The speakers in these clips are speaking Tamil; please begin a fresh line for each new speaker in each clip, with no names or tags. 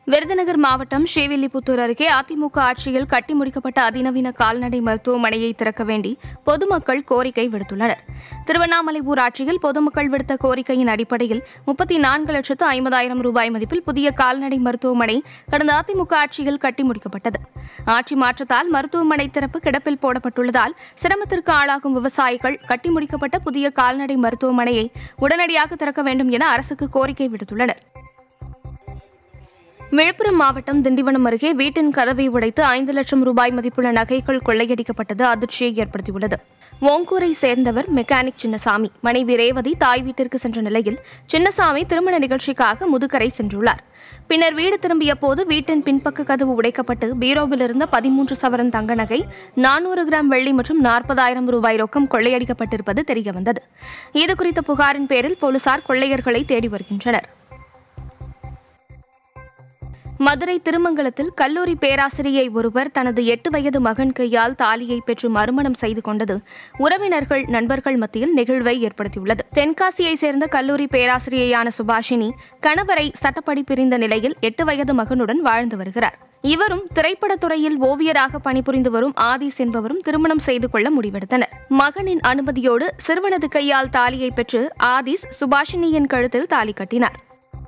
விருதுநகர் மாவட்டம் ஸ்ரீவில்லிபுத்தூர் அருகே அதிமுக ஆட்சியில் கட்டி முடிக்கப்பட்ட அதிநவீன கால்நடை மருத்துவமனையை திறக்க வேண்டி பொதுமக்கள் கோரிக்கை விடுத்துள்ளனர் திருவண்ணாமலை ஊராட்சியில் பொதுமக்கள் விடுத்த கோரிக்கையின் அடிப்படையில் முப்பத்தி நான்கு லட்சத்து ஐம்பதாயிரம் ரூபாய் மதிப்பில் புதிய கால்நடை மருத்துவமனை கடந்த அதிமுக ஆட்சியில் கட்டி முடிக்கப்பட்டது ஆட்சி மாற்றத்தால் மருத்துவமனை திறப்பு கிடப்பில் போடப்பட்டுள்ளதால் சிரமத்திற்கு ஆளாகும் விவசாயிகள் கட்டி முடிக்கப்பட்ட புதிய கால்நடை மருத்துவமனையை உடனடியாக திறக்க வேண்டும் என அரசுக்கு கோரிக்கை விடுத்துள்ளனர் விழுப்புரம் மாவட்டம் திண்டிவனம் அருகே வீட்டின் கதவை உடைத்து ஐந்து லட்சம் ரூபாய் மதிப்புள்ள நகைகள் கொள்ளையடிக்கப்பட்டது அதிர்ச்சியை ஏற்படுத்தியுள்ளது ஓங்கூரை சேர்ந்தவர் மெக்கானிக் சின்னசாமி மனைவி ரேவதி தாய் வீட்டிற்கு சென்ற நிலையில் சின்னசாமி திருமண நிகழ்ச்சிக்காக முதுகரை சென்றுள்ளார் பின்னர் வீடு திரும்பிய போது வீட்டின் பின்பக்க கதவு உடைக்கப்பட்டு பீரோவில் இருந்த பதிமூன்று சவரன் தங்க நகை நானூறு கிராம் வெள்ளி மற்றும் நாற்பதாயிரம் ரூபாய் ரொக்கம் கொள்ளையடிக்கப்பட்டிருப்பது தெரியவந்தது இதுகுறித்த புகாரின் பேரில் போலீசார் கொள்ளையர்களை தேடி வருகின்றனர் மதுரை திருமங்கலத்தில் கல்லூரி பேராசிரியை ஒருவர் தனது எட்டு வயது மகன் கையால் தாலியை பெற்று மறுமணம் செய்து கொண்டது உறவினர்கள் நண்பர்கள் மத்தியில் நெகிழ்வை ஏற்படுத்தியுள்ளது தென்காசியை சேர்ந்த கல்லூரி பேராசிரியையான சுபாஷினி கணவரை சட்டப்படி பிரிந்த நிலையில் எட்டு வயது மகனுடன் வாழ்ந்து வருகிறார் இவரும் திரைப்படத் துறையில் ஓவியராக பணிபுரிந்து வரும் ஆதிஸ் என்பவரும் திருமணம் செய்து கொள்ள முடிவெடுத்தனர் மகனின் அனுமதியோடு சிறுவனது கையால் தாலியை பெற்று ஆதிஸ் சுபாஷினியின் கழுத்தில் தாலி கட்டினார்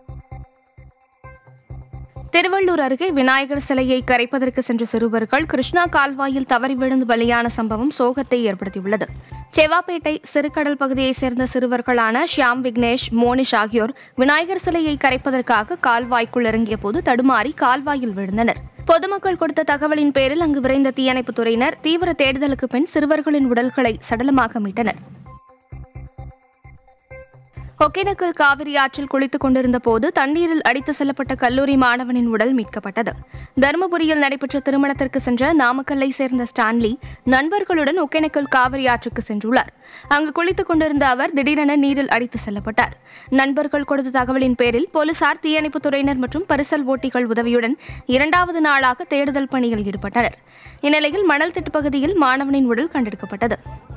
திருவள்ளூர் அருகே விநாயகர் சிலையை கரைப்பதற்கு சென்ற சிறுவர்கள் கிருஷ்ணா கால்வாயில் தவறி விழுந்து பலியான சம்பவம் சோகத்தை ஏற்படுத்தியுள்ளது செவாப்பேட்டை சிறுகடல் பகுதியைச் சேர்ந்த சிறுவர்களான ஷியாம் விக்னேஷ் மோனிஷ் ஆகியோர் விநாயகர் சிலையை கரைப்பதற்காக கால்வாய்க்குள் இறங்கிய போது தடுமாறி கால்வாயில் விழுந்தனர் பொதுமக்கள் கொடுத்த தகவலின் பேரில் அங்கு விரைந்த தீயணைப்புத் துறையினர் தீவிர தேடுதலுக்கு பின் சிறுவர்களின் உடல்களை சடலமாக மீட்டனர் ஒகேனக்கல் காவிரி ஆற்றில் குளித்துக் கொண்டிருந்த போது தண்ணீரில் அடித்து செல்லப்பட்ட கல்லூரி மாணவனின் உடல் மீட்கப்பட்டது தருமபுரியில் நடைபெற்ற திருமணத்திற்கு சென்ற நாமக்கல்லை சேர்ந்த ஸ்டான்லி நண்பர்களுடன் ஒகேனக்கல் காவிரி ஆற்றுக்கு சென்றுள்ளார் அங்கு குளித்துக் கொண்டிருந்த அவர் திடீரென நீரில் அடித்து செல்லப்பட்டார் நண்பர்கள் கொடுத்த தகவலின் பேரில் போலீசார் தீயணைப்புத் துறையினர் மற்றும் பரிசல் ஓட்டிகள் உதவியுடன் இரண்டாவது நாளாக தேடுதல் பணியில் ஈடுபட்டனர் இந்நிலையில் மணல் திட்டு பகுதியில் மாணவனின் உடல் கண்டெடுக்கப்பட்டது